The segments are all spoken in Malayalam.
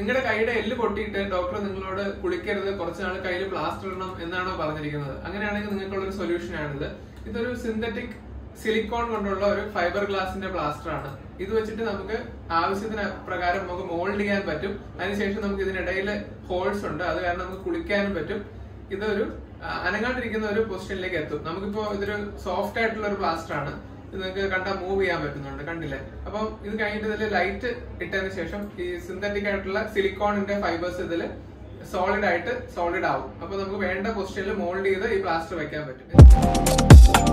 നിങ്ങളുടെ കൈയുടെ എല്ല് പൊട്ടിയിട്ട് ഡോക്ടർ നിങ്ങളോട് കുളിക്കരുത് കുറച്ച് നാൾ കയ്യിൽ പ്ലാസ്റ്റർ ഇടണം എന്നാണോ പറഞ്ഞിരിക്കുന്നത് അങ്ങനെയാണെങ്കിൽ നിങ്ങൾക്കുള്ള ഒരു സൊല്യൂഷൻ ആണിത് ഇതൊരു സിന്തറ്റിക് സിലിക്കോൺ കൊണ്ടുള്ള ഒരു ഫൈബർ ഗ്ലാസിന്റെ പ്ലാസ്റ്റർ ആണ് ഇത് വെച്ചിട്ട് നമുക്ക് ആവശ്യത്തിന് പ്രകാരം നമുക്ക് മോൾഡ് ചെയ്യാൻ പറ്റും അതിനുശേഷം നമുക്ക് ഇതിനിടയിൽ ഹോൾസ് ഉണ്ട് അത് കാരണം നമുക്ക് കുളിക്കാനും പറ്റും ഇതൊരു ആ, അനങ്ങാണ്ടിരിക്കുന്ന ഒരു പൊസിഷനിലേക്ക് എത്തും നമുക്കിപ്പോ ഇതൊരു സോഫ്റ്റ് ആയിട്ടുള്ള ഒരു പ്ലാസ്റ്റർ ആണ് ഇത് നിങ്ങൾക്ക് കണ്ടാൽ മൂവ് ചെയ്യാൻ പറ്റുന്നുണ്ട് കണ്ടില്ലേ അപ്പം ഇത് കഴിഞ്ഞിട്ട് ഇതിൽ ലൈറ്റ് ഇട്ടതിന് ശേഷം ഈ സിന്തറ്റിക് ആയിട്ടുള്ള സിലിക്കോണിന്റെ ഫൈബേഴ്സ് ഇതിൽ സോളിഡ് ആയിട്ട് സോളിഡ് ആവും അപ്പൊ നമുക്ക് വേണ്ട പൊസിഷനിൽ മോൾഡ് ചെയ്ത് ഈ പ്ലാസ്റ്റർ വെക്കാൻ പറ്റും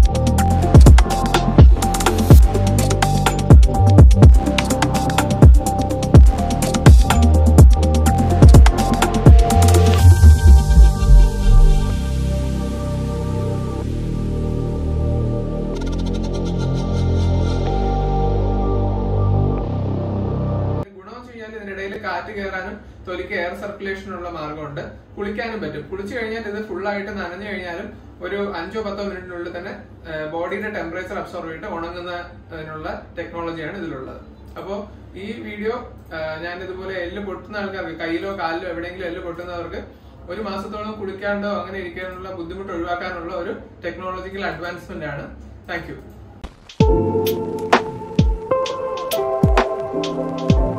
ഗുണമെന്ന് വെച്ച് കഴിഞ്ഞാൽ ഇതിനിടയിൽ കാറ്റ് കയറാനും തൊലിക്ക് എയർ സർക്കുലേഷനുള്ള മാർഗമുണ്ട് കുളിക്കാനും പറ്റും കുളിച്ചു കഴിഞ്ഞാൽ ഇത് full ആയിട്ട് നനഞ്ഞു കഴിഞ്ഞാലും ഒരു അഞ്ചോ പത്തോ മിനിറ്റിനുള്ളിൽ തന്നെ ബോഡിയുടെ ടെമ്പറേച്ചർ അബ്സോർവ് ചെയ്തിട്ട് ഉണങ്ങുന്നതിനുള്ള ടെക്നോളജിയാണ് ഇതിലുള്ളത് അപ്പോൾ ഈ വീഡിയോ ഞാൻ ഇതുപോലെ എല്ല് പൊട്ടുന്ന ആൾക്കാർക്ക് കയ്യിലോ കാലിലോ എവിടെയെങ്കിലും എല്ല് പൊട്ടുന്നവർക്ക് ഒരു മാസത്തോളം കുളിക്കാണ്ടോ അങ്ങനെ ഇരിക്കാനുള്ള ബുദ്ധിമുട്ട് ഒഴിവാക്കാനുള്ള ഒരു ടെക്നോളജിക്കൽ അഡ്വാൻസ്മെന്റ് ആണ് താങ്ക് യു